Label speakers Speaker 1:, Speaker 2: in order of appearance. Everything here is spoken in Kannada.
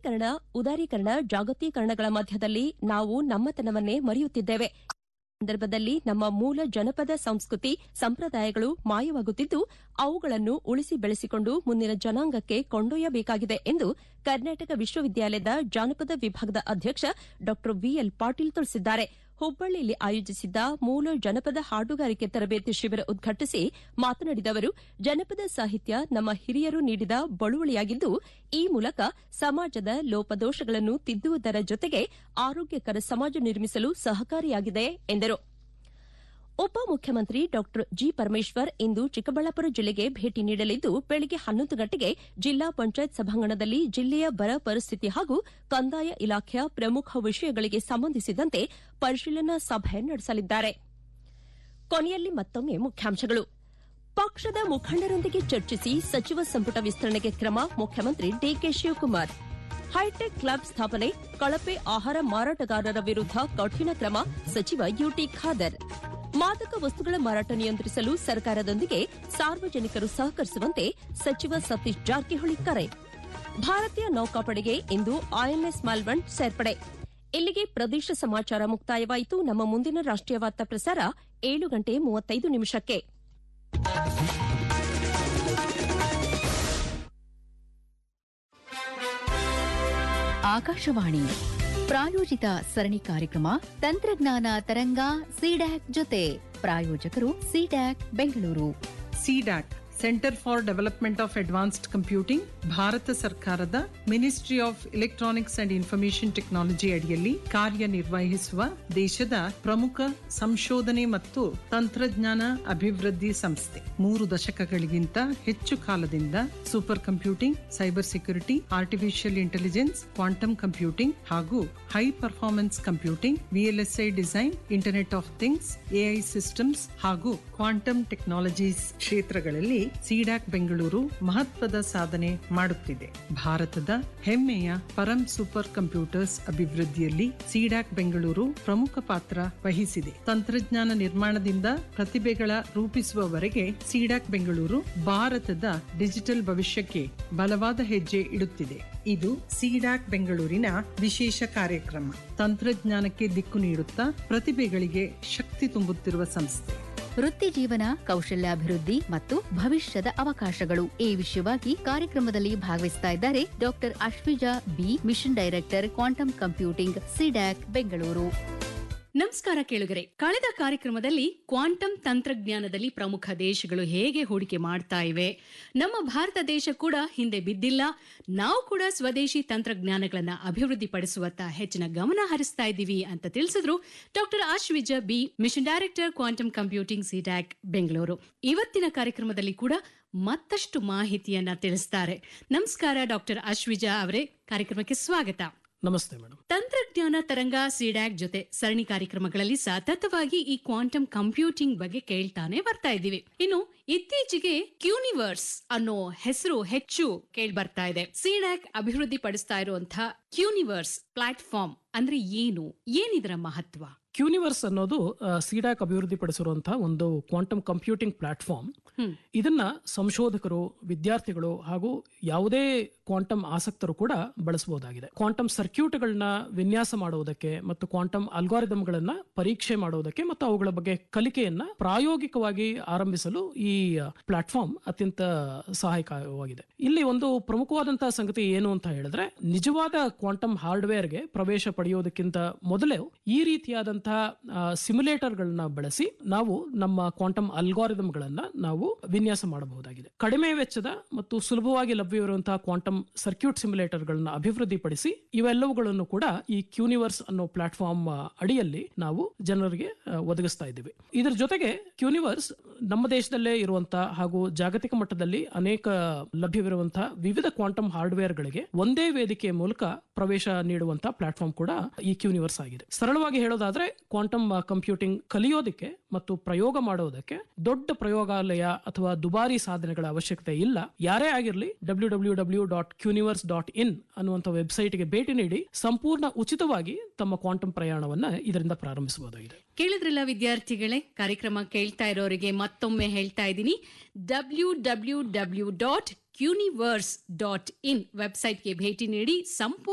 Speaker 1: ಶಹರೀಕರಣ ಉದಾರೀಕರಣ ಜಾಗತೀಕರಣಗಳ ಮಧ್ಯದಲ್ಲಿ ನಾವು ನಮ್ಮತನವನ್ನೇ ಮರೆಯುತ್ತಿದ್ದೇವೆ ಈ ಸಂದರ್ಭದಲ್ಲಿ ನಮ್ಮ ಮೂಲ ಜನಪದ ಸಂಸ್ಕೃತಿ ಸಂಪ್ರದಾಯಗಳು ಮಾಯವಾಗುತ್ತಿದ್ದು ಅವುಗಳನ್ನು ಉಳಿಸಿ ಬೆಳೆಸಿಕೊಂಡು ಮುಂದಿನ ಜನಾಂಗಕ್ಕೆ ಕೊಂಡೊಯ್ಯಬೇಕಾಗಿದೆ ಎಂದು ಕರ್ನಾಟಕ ವಿಶ್ವವಿದ್ಯಾಲಯದ ಜಾನಪದ ವಿಭಾಗದ ಅಧ್ಯಕ್ಷ ಡಾ ವಿಎಲ್ ಪಾಟೀಲ್ ತಿಳಿಸಿದ್ದಾರೆ ಹುಬ್ಬಳ್ಳಿಯಲ್ಲಿ ಆಯೋಜಿಸಿದ್ದ ಮೂಲ ಜನಪದ ಹಾಡುಗಾರಿಕೆ ತರಬೇತಿ ಶಿಬಿರ ಉದ್ಘಾಟಿಸಿ ಮಾತನಾಡಿದ ಅವರು ಜನಪದ ಸಾಹಿತ್ಯ ನಮ್ಮ ಹಿರಿಯರು ನೀಡಿದ ಬಳುವಳಿಯಾಗಿದ್ದು ಈ ಮೂಲಕ ಸಮಾಜದ ಲೋಪದೋಷಗಳನ್ನು ತಿದ್ದುವುದರ ಜೊತೆಗೆ ಆರೋಗ್ಯಕರ ಸಮಾಜ ನಿರ್ಮಿಸಲು ಸಹಕಾರಿಯಾಗಿದೆ ಎಂದರು ಉಪಮುಖ್ಯಮಂತ್ರಿ ಡಾ ಜಿ ಪರಮೇಶ್ವರ್ ಇಂದು ಚಿಕ್ಕಬಳ್ಳಾಪುರ ಜಿಲ್ಲೆಗೆ ಭೇಟಿ ನೀಡಲಿದ್ದು ಬೆಳಗ್ಗೆ ಹನ್ನೊಂದು ಗಂಟೆಗೆ ಜಿಲ್ಲಾ ಪಂಚಾಯತ್ ಸಭಾಂಗಣದಲ್ಲಿ ಜಿಲ್ಲೆಯ ಬರ ಪರಿಸ್ಥಿತಿ ಹಾಗೂ ಕಂದಾಯ ಇಲಾಖೆಯ ಪ್ರಮುಖ ವಿಷಯಗಳಿಗೆ ಸಂಬಂಧಿಸಿದಂತೆ ಪರಿಶೀಲನಾ ಸಭೆ ನಡೆಸಲಿದ್ದಾರೆ ಕೊನೆಯಲ್ಲಿ ಮತ್ತೊಮ್ಮೆ ಮುಖ್ಯಾಂಶಗಳು ಪಕ್ಷದ ಮುಖಂಡರೊಂದಿಗೆ ಚರ್ಚಿಸಿ ಸಚಿವ ಸಂಪುಟ ವಿಸ್ತರಣೆಗೆ ಕ್ರಮ ಮುಖ್ಯಮಂತ್ರಿ ಡಿಕೆ ಶಿವಕುಮಾರ್ ಹೈಟೆಕ್ ಲ್ಯಾಬ್ ಸ್ಥಾಪನೆ ಕಳಪೆ ಆಹಾರ ಮಾರಾಟಗಾರರ ವಿರುದ್ಧ ಕಠಿಣ ಕ್ರಮ ಸಚಿವ ಯುಟಿ ಖಾದರ್ ಮಾದಕ ವಸ್ತುಗಳ ಮಾರಾಟ ನಿಯಂತ್ರಿಸಲು ಸರ್ಕಾರದೊಂದಿಗೆ ಸಾರ್ವಜನಿಕರು ಸಹಕರಿಸುವಂತೆ ಸಚಿವ ಸತೀಶ್ ಜಾರಕಿಹೊಳಿ ಕರೆ ಭಾರತೀಯ ನೌಕಾಪಡೆಗೆ ಇಂದು ಐಎನ್ಎಸ್ ಮಾಲ್ವಣ್ ಸೇರ್ಪಡೆ ಇಲ್ಲಿಗೆ ಪ್ರದೇಶ ಸಮಾಚಾರ ಮುಕ್ತಾಯವಾಯಿತು ನಮ್ಮ ಮುಂದಿನ ರಾಷ್ಟೀಯ ವಾರ್ತಾ ಪ್ರಸಾರ ಏಳು ಗಂಟೆ ಮೂವತ್ತೈದು ನಿಮಿಷಕ್ಕೆ
Speaker 2: ಆಕಾಶವಾಣಿ ಪ್ರಾಯೋಜಿತ ಸರಣಿ ಕಾರ್ಯಕ್ರಮ ತಂತ್ರಜ್ಞಾನ ತರಂಗ ಸಿಡ್ಯಾಕ್ ಜೊತೆ ಪ್ರಾಯೋಜಕರು CDAC Bengaluru
Speaker 3: CDAC Centre for Development of Advanced Computing Bharat ಸರ್ಕಾರದ Ministry of Electronics and Information Technology ಅಡಿಯಲ್ಲಿ ಕಾರ್ಯನಿರ್ವಹಿಸುವ ದೇಶದ ಪ್ರಮುಖ ಸಂಶೋಧನೆ ಮತ್ತು ತಂತ್ರಜ್ಞಾನ ಅಭಿವೃದ್ಧಿ ಸಂಸ್ಥೆ ಮೂರು ದಶಕಗಳಿಗಿಂತ ಹೆಚ್ಚು ಕಾಲದಿಂದ super computing cyber security artificial intelligence quantum computing ಹಾಗೂ high performance computing VLSI design internet of things AI systems ಹಾಗೂ ಕ್ವಾಂಟಮ್ ಟೆಕ್ನಾಲಜೀಸ್ ಕ್ಷೇತ್ರಗಳಲ್ಲಿ ಸಿಡಾಕ್ ಬೆಂಗಳೂರು ಮಹತ್ವದ ಸಾಧನೆ ಮಾಡುತ್ತಿದೆ ಭಾರತದ ಹೆಮ್ಮೆಯ ಪರಂ ಸೂಪರ್ ಕಂಪ್ಯೂಟರ್ಸ್ ಅಭಿವೃದ್ಧಿಯಲ್ಲಿ ಸಿಡಾಕ್ ಬೆಂಗಳೂರು ಪ್ರಮುಖ ಪಾತ್ರ ವಹಿಸಿದೆ ತಂತ್ರಜ್ಞಾನ ನಿರ್ಮಾಣದಿಂದ ಪ್ರತಿಭೆಗಳ ರೂಪಿಸುವವರೆಗೆ ಸಿಡಾಕ್ ಬೆಂಗಳೂರು ಭಾರತದ ಡಿಜಿಟಲ್ ಭವಿಷ್ಯಕ್ಕೆ ಬಲವಾದ ಹೆಜ್ಜೆ ಇಡುತ್ತಿದೆ ಇದು ಸಿಡಾಕ್ ಬೆಂಗಳೂರಿನ ವಿಶೇಷ ಕಾರ್ಯಕ್ರಮ ತಂತ್ರಜ್ಞಾನಕ್ಕೆ ದಿಕ್ಕು ನೀಡುತ್ತಾ ಪ್ರತಿಭೆಗಳಿಗೆ ಶಕ್ತಿ ತುಂಬುತ್ತಿರುವ ಸಂಸ್ಥೆ
Speaker 2: ವೃತ್ತಿ ಜೀವನ ಕೌಶಲ್ಯಾಭಿವೃದ್ಧಿ ಮತ್ತು ಭವಿಷ್ಯದ ಅವಕಾಶಗಳು ಈ ವಿಷಯವಾಗಿ ಕಾರ್ಯಕ್ರಮದಲ್ಲಿ ಭಾಗವಹಿಸ್ತಾ ಇದ್ದಾರೆ doctor Ashwija B mission director quantum computing CDAC Bengaluru
Speaker 4: ನಮಸ್ಕಾರ ಕೇಳುಗರೆ ಕಳೆದ ಕಾರ್ಯಕ್ರಮದಲ್ಲಿ ಕ್ವಾಂಟಮ್ ತಂತ್ರಜ್ಞಾನದಲ್ಲಿ ಪ್ರಮುಖ ದೇಶಗಳು ಹೇಗೆ ಹೂಡಿಕೆ ಮಾಡ್ತಾ ಇವೆ ನಮ್ಮ ಭಾರತ ದೇಶ ಕೂಡ ಹಿಂದೆ ಬಿದ್ದಿಲ್ಲ ನಾವು ಕೂಡ ಸ್ವದೇಶಿ ತಂತ್ರಜ್ಞಾನಗಳನ್ನ ಅಭಿವೃದ್ಧಿಪಡಿಸುವತ್ತ ಹೆಚ್ಚಿನ ಗಮನ ಹರಿಸ್ತಾ ಇದ್ದೀವಿ ಅಂತ ತಿಳಿಸಿದ್ರು doctor Ashwija B mission director quantum computing CDAC Bengaluru ಇವತ್ತಿನ ಕಾರ್ಯಕ್ರಮದಲ್ಲಿ ಕೂಡ ಮತ್ತಷ್ಟು ಮಾಹಿತಿಯನ್ನ ತಿಳಿಸ್ತಾರೆ ನಮಸ್ಕಾರ ಡಾಕ್ಟರ್ ಅಶ್ವಿಜಾ ಅವರೇ ಕಾರ್ಯಕ್ರಮಕ್ಕೆ ಸ್ವಾಗತ
Speaker 5: ನಮಸ್ತೆ ಮೇಡಮ್
Speaker 4: ತಂತ್ರಜ್ಞಾನ ತರಂಗ ಸಿಡ್ಯಾಕ್ ಜೊತೆ ಸರಣಿ ಕಾರ್ಯಕ್ರಮಗಳಲ್ಲಿ ಸತತವಾಗಿ ಈ ಕ್ವಾಂಟಮ್ ಕಂಪ್ಯೂಟಿಂಗ್ ಬಗ್ಗೆ ಕೇಳ್ತಾನೆ ಬರ್ತಾ ಇದ್ದೀವಿ ಇನ್ನು ಇತ್ತೀಚೆಗೆ ಕ್ಯೂನಿವರ್ಸ್ ಅನ್ನೋ ಹೆಸರು ಹೆಚ್ಚು ಕೇಳಿ ಬರ್ತಾ ಇದೆ ಸಿಡ್ಯಾಕ್ ಅಭಿವೃದ್ಧಿ ಪಡಿಸ್ತಾ ಇರುವಂತಹ ಕ್ಯೂನಿವರ್ಸ್ ಪ್ಲಾಟ್ಫಾರ್ಮ್ ಅಂದ್ರೆ ಏನು ಏನಿದರ ಮಹತ್ವ
Speaker 5: ಕ್ಯೂನಿವರ್ಸ್ ಅನ್ನೋದು ಸಿಡಾಕ್ ಅಭಿವೃದ್ಧಿಪಡಿಸಿರುವಂತಹ ಒಂದು ಕ್ವಾಂಟಮ್ ಕಂಪ್ಯೂಟಿಂಗ್ ಪ್ಲಾಟ್ಫಾರ್ಮ್
Speaker 4: ಹ್ಮ್.
Speaker 5: ಇದನ್ನ ಸಂಶೋಧಕರು ವಿದ್ಯಾರ್ಥಿಗಳು ಹಾಗೂ ಯಾವುದೇ ಕ್ವಾಂಟಮ್ ಆಸಕ್ತರು ಕೂಡ ಬಳಸಬಹುದಾಗಿದೆ ಕ್ವಾಂಟಮ್ ಸರ್ಕ್ಯೂಟ್ಗಳನ್ನ ವಿನ್ಯಾಸ ಮಾಡುವುದಕ್ಕೆ ಮತ್ತು ಕ್ವಾಂಟಮ್ ಅಲ್ಗಾರಿದಮ್ಗಳನ್ನ ಪರೀಕ್ಷೆ ಮಾಡುವುದಕ್ಕೆ ಮತ್ತು ಅವುಗಳ ಬಗ್ಗೆ ಕಲಿಕೆಯನ್ನ ಪ್ರಾಯೋಗಿಕವಾಗಿ ಆರಂಭಿಸಲು ಈ ಪ್ಲಾಟ್ಫಾರ್ಮ್ ಅತ್ಯಂತ ಸಹಾಯಕವಾಗಿದೆ ಇಲ್ಲಿ ಒಂದು ಪ್ರಮುಖವಾದಂತಹ ಸಂಗತಿ ಏನು ಅಂತ ಹೇಳಿದ್ರೆ ನಿಜವಾದ ಕ್ವಾಂಟಮ್ ಹಾರ್ಡ್ವೇರ್ಗೆ ಪ್ರವೇಶ ಪಡೆಯೋದಕ್ಕಿಂತ ಮೊದಲೇ ಈ ರೀತಿಯಾದಂತಹ ಸಿಮ್ಯುಲೇಟರ್ಗಳನ್ನ ಬಳಸಿ ನಾವು ನಮ್ಮ ಕ್ವಾಂಟಮ್ ಅಲ್ಗಾರಿದಮ್ಗಳನ್ನ ನಾವು ವಿನ್ಯಾಸ ಮಾಡಬಹುದಾಗಿದೆ ಕಡಿಮೆ ವೆಚ್ಚದ ಮತ್ತು ಸುಲಭವಾಗಿ ಲಭ್ಯವಿರುವಂತಹ ಕ್ವಾಂಟಮ್ ಸರ್ಕ್ಯೂಟ್ ಸಿಮ್ಯುಲೇಟರ್ಗಳನ್ನ ಅಭಿವೃದ್ಧಿಪಡಿಸಿ ಇವೆಲ್ಲವುಗಳನ್ನು ಕೂಡ ಈ ಕ್ಯೂನಿವರ್ಸ್ ಅನ್ನೋ ಪ್ಲಾಟ್ಫಾರ್ಮ್ ಅಡಿಯಲ್ಲಿ ನಾವು ಜನರಿಗೆ ಆ, ಒದಗಿಸ್ತಾ ಇದ್ದೀವಿ ಇದರ ಜೊತೆಗೆ ಕ್ಯೂನಿವರ್ಸ್ ನಮ್ಮ ದೇಶದಲ್ಲೇ ಇರುವಂತಹ ಹಾಗೂ ಜಾಗತಿಕ ಮಟ್ಟದಲ್ಲಿ ಅನೇಕ ಲಭ್ಯವಿರುವಂತಹ ವಿವಿಧ ಕ್ವಾಂಟಮ್ ಹಾರ್ಡ್ವೇರ್ಗಳಿಗೆ ಒಂದೇ ವೇದಿಕೆಯ ಮೂಲಕ ಪ್ರವೇಶ ನೀಡುವಂತಹ ಪ್ಲಾಟ್ಫಾರ್ಮ್ ಕೂಡ ಈ ಕ್ಯೂನಿವರ್ಸ್ ಆಗಿದೆ ಸರಳವಾಗಿ ಹೇಳೋದಾದ್ರೆ ಕ್ವಾಂಟಮ್ ಕಂಪ್ಯೂಟಿಂಗ್ ಕಲಿಯೋದಕ್ಕೆ ಮತ್ತು ಪ್ರಯೋಗ ಮಾಡೋದಕ್ಕೆ ದೊಡ್ಡ ಪ್ರಯೋಗಾಲಯ ಅಥವಾ ದುಬಾರಿ ಸಾಧನೆಗಳ ಅವಶ್ಯಕತೆ ಇಲ್ಲ ಯಾರೇ ಆಗಿರಲಿ W W W dot quniverse dot in ಅನ್ನುವಂಥ ವೆಬ್ಸೈಟ್ಗೆ ಭೇಟಿ ನೀಡಿ ಸಂಪೂರ್ಣ ಉಚಿತವಾಗಿ ತಮ್ಮ ಕ್ವಾಂಟಮ್ ಪ್ರಯಾಣವನ್ನ ಇದರಿಂದ ಪ್ರಾರಂಭಿಸಬಹುದಾಗಿದೆ
Speaker 4: ಕೇಳಿದ್ರಲ್ಲ ವಿದ್ಯಾರ್ಥಿಗಳೇ ಕಾರ್ಯಕ್ರಮ ಕೇಳ್ತಾ ಇರೋರಿಗೆ ಮತ್ತೊಮ್ಮೆ ಹೇಳ್ತಾ ಇದ್ದೀನಿ W W W dot quniverse dot in ವೆಬ್ಸೈಟ್ಗೆ ಭೇಟಿ ನೀಡಿ ಸಂಪೂರ್ಣ